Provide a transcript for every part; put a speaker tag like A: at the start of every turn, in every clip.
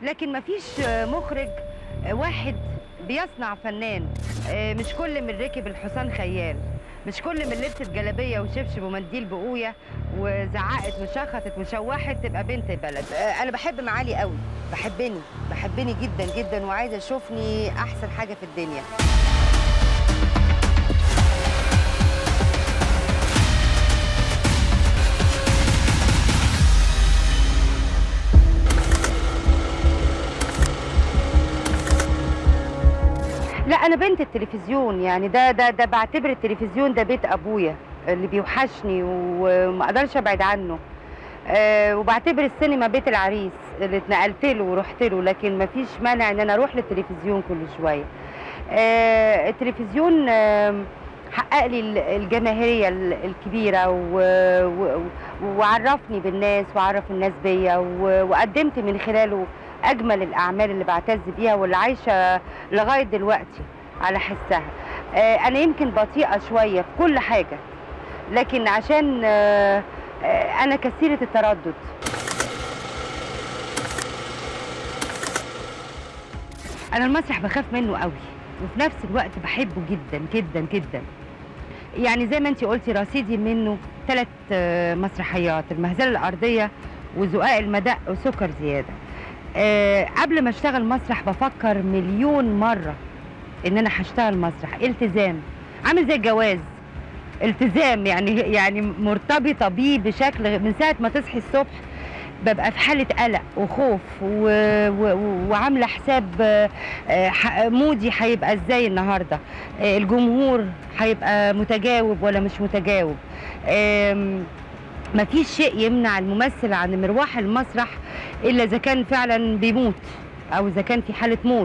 A: لكن مفيش مخرج واحد بيصنع فنان مش كل من ركب الحصان خيال مش كل من لبست جلابيه وشبشب ومنديل بقويه وزعقت وشخطت وشوحت تبقى بنت بلد انا بحب معالي قوي بحبني بحبني جدا جدا وعايزه اشوفني احسن حاجه في الدنيا لا انا بنت التلفزيون يعني ده ده ده بعتبر التلفزيون ده بيت ابويا اللي بيوحشني وما اقدرش ابعد عنه أه وبعتبر السينما بيت العريس اللي اتنقلت له ورحت له لكن ما فيش مانع ان انا اروح للتلفزيون كل شويه أه التلفزيون أه حقق لي الجماهيريه الكبيره و... و... وعرفني بالناس وعرف الناس بيا و... وقدمت من خلاله اجمل الاعمال اللي بعتز بيها واللي عايشه لغايه دلوقتي على حسها آه انا يمكن بطيئه شويه في كل حاجه لكن عشان آه آه انا كثيره التردد انا المسرح بخاف منه قوي وفي نفس الوقت بحبه جدا جدا جدا يعني زي ما انت قلتي رصيدي منه ثلاث مسرحيات المهزله الارضيه وزقاق المدق وسكر زياده أه قبل ما اشتغل مسرح بفكر مليون مره ان انا هشتغل مسرح التزام عامل زي الجواز التزام يعني يعني مرتبطه بيه بشكل من ساعه ما تصحي الصبح ببقى في حاله قلق وخوف و... و... وعامله حساب مودي هيبقى ازاي النهارده الجمهور هيبقى متجاوب ولا مش متجاوب ما فيش شيء يمنع الممثل عن مروح المسرح الا اذا كان فعلا بيموت او اذا كان في حاله موت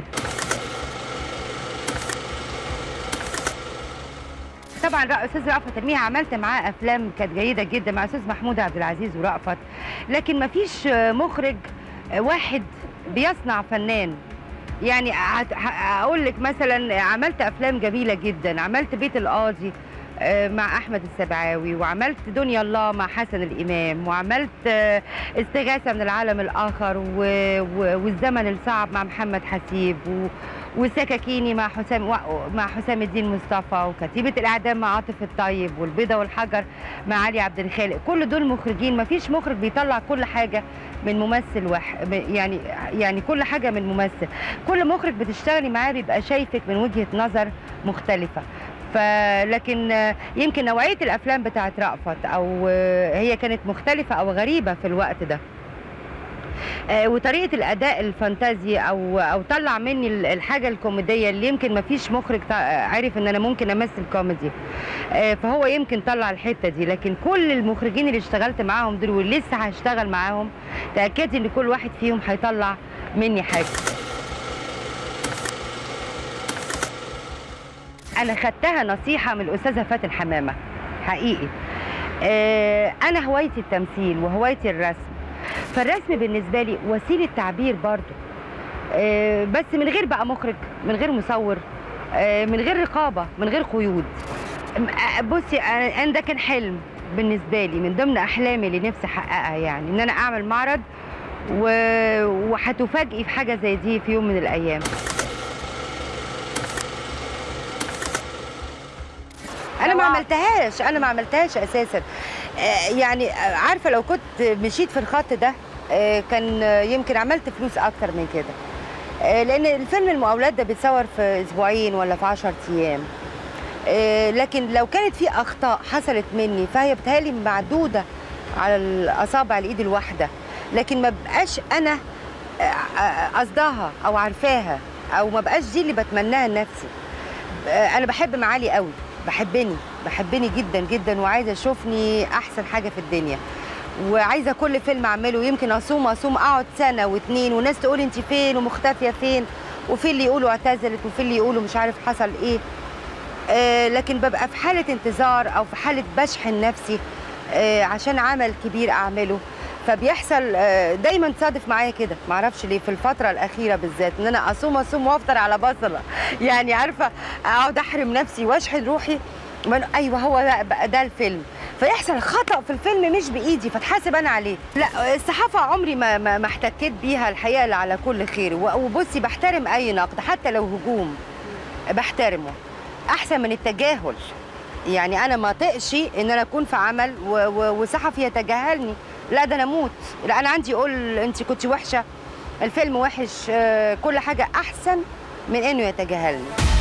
A: طبعا استاذ رأفت الميها عملت معاه افلام كانت جيده جدا مع استاذ محمود عبد العزيز ورأفت لكن ما فيش مخرج واحد بيصنع فنان يعني اقول لك مثلا عملت افلام جميله جدا عملت بيت القاضي مع احمد السبعاوي وعملت دنيا الله مع حسن الامام وعملت استغاثه من العالم الاخر والزمن الصعب مع محمد حسيب وسكاكيني مع حسام مع حسام الدين مصطفى وكتيبه الاعدام مع عاطف الطيب والبيضه والحجر مع علي عبد الخالق كل دول مخرجين ما فيش مخرج بيطلع كل حاجه من ممثل واحد يعني يعني كل حاجه من ممثل كل مخرج بتشتغلي معاه بيبقى شايفك من وجهه نظر مختلفه فلكن يمكن نوعيه الافلام بتاعت رأفت او هي كانت مختلفه او غريبه في الوقت ده وطريقه الاداء الفانتازي او او طلع مني الحاجه الكوميديه اللي يمكن ما فيش مخرج عارف ان انا ممكن امثل كوميدي فهو يمكن طلع الحته دي لكن كل المخرجين اللي اشتغلت معاهم دول ولسه هشتغل معاهم تاكدي ان كل واحد فيهم هيطلع مني حاجه انا خدتها نصيحه من الاستاذه فاتن حمامه حقيقي آه انا هوايتي التمثيل وهوايتي الرسم فالرسم بالنسبه لي وسيله تعبير برضو آه بس من غير بقى مخرج من غير مصور آه من غير رقابه من غير قيود بصي انا ده كان حلم بالنسبه لي من ضمن احلامي اللي نفسي احققها يعني ان انا اعمل معرض وهتفاجئي في حاجه زي دي في يوم من الايام انا ما عملتهاش انا ما عملتهاش اساسا يعني عارفه لو كنت مشيت في الخط ده كان يمكن عملت فلوس اكتر من كده لان الفيلم المقاولات ده بيتصور في اسبوعين ولا في 10 ايام لكن لو كانت في اخطاء حصلت مني فهي بتهيألي معدوده على الاصابع الايد الواحده لكن ما بقاش انا قصداها او عارفاها او ما بقاش دي اللي بتمناها لنفسي انا بحب معالي قوي بحبني بحبني جدا جدا وعايزه اشوفني احسن حاجه في الدنيا وعايزه كل فيلم اعمله يمكن اصوم اصوم اقعد سنه واتنين وناس تقول انت فين ومختفيه فين وفي اللي يقولوا اعتزلت وفي اللي يقولوا مش عارف حصل ايه آه لكن ببقى في حاله انتظار او في حاله بشحن نفسي آه عشان عمل كبير اعمله فبيحصل آه دايما تصادف معايا كده معرفش ليه في الفتره الاخيره بالذات ان انا اصوم اصوم وافطر على بصله يعني عارفه اقعد احرم نفسي واشحن روحي ما أنا- ايوه هو بقى, بقى ده الفيلم فيحصل خطا في الفيلم مش بايدي فاتحاسب انا عليه لا الصحافه عمري ما ما, ما احتكيت بيها الحقيقه إلا على كل خير و- وبصي بحترم اي نقد حتى لو هجوم بحترمه احسن من التجاهل يعني انا ما طقش ان انا اكون في عمل و- و- وصحفي يتجاهلني لا ده انا اموت لا انا عندي اقول انت كنت وحشه الفيلم وحش آه، كل حاجه احسن من انه يتجاهلني